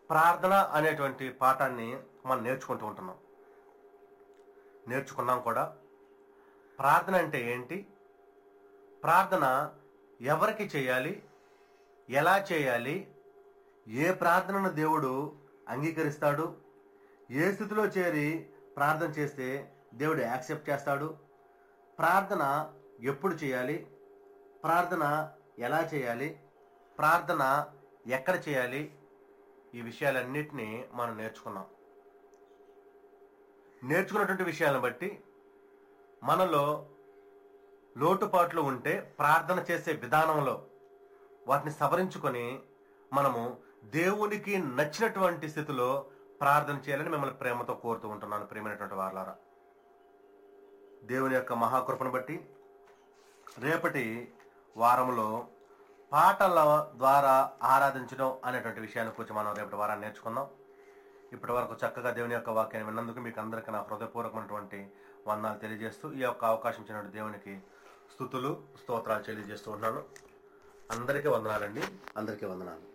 ప్రార్థన అనేటువంటి పాఠాన్ని మనం నేర్చుకుంటూ ఉంటున్నాం నేర్చుకున్నాం కూడా ప్రార్థన అంటే ఏంటి ప్రార్థన ఎవరికి చేయాలి ఎలా చేయాలి ఏ ప్రార్థనను దేవుడు అంగీకరిస్తాడు ఏ స్థితిలో చేరి ప్రార్థన చేస్తే దేవుడు యాక్సెప్ట్ చేస్తాడు ప్రార్థన ఎప్పుడు చేయాలి ప్రార్థన ఎలా చేయాలి ప్రార్థన ఎక్కడ చేయాలి ఈ విషయాలన్నిటినీ మనం నేర్చుకున్నాం నేర్చుకున్నటువంటి విషయాలను బట్టి మనలో లోటుపాట్లు ఉంటే ప్రార్థన చేసే విధానంలో వాటిని సవరించుకొని మనము దేవునికి నచ్చినటువంటి స్థితిలో ప్రార్థన చేయాలని మిమ్మల్ని ప్రేమతో కోరుతూ ఉంటున్నాను ప్రేమైనటువంటి వారులారా దేవుని యొక్క మహాకృపను బట్టి రేపటి వారంలో పాటల ద్వారా ఆరాధించడం అనేటువంటి విషయాన్ని గురించి మనం రేపటి వారాన్ని నేర్చుకుందాం ఇప్పటి వరకు చక్కగా దేవుని యొక్క వాక్యాన్ని విన్నందుకు మీకు అందరికీ నా హృదయపూర్వకమైనటువంటి వందనాలు తెలియజేస్తూ ఈ యొక్క అవకాశం ఇచ్చినటువంటి దేవునికి స్థుతులు స్తోత్రాలు తెలియజేస్తూ ఉన్నాను అందరికీ వందనాలండి అందరికీ వందనాలు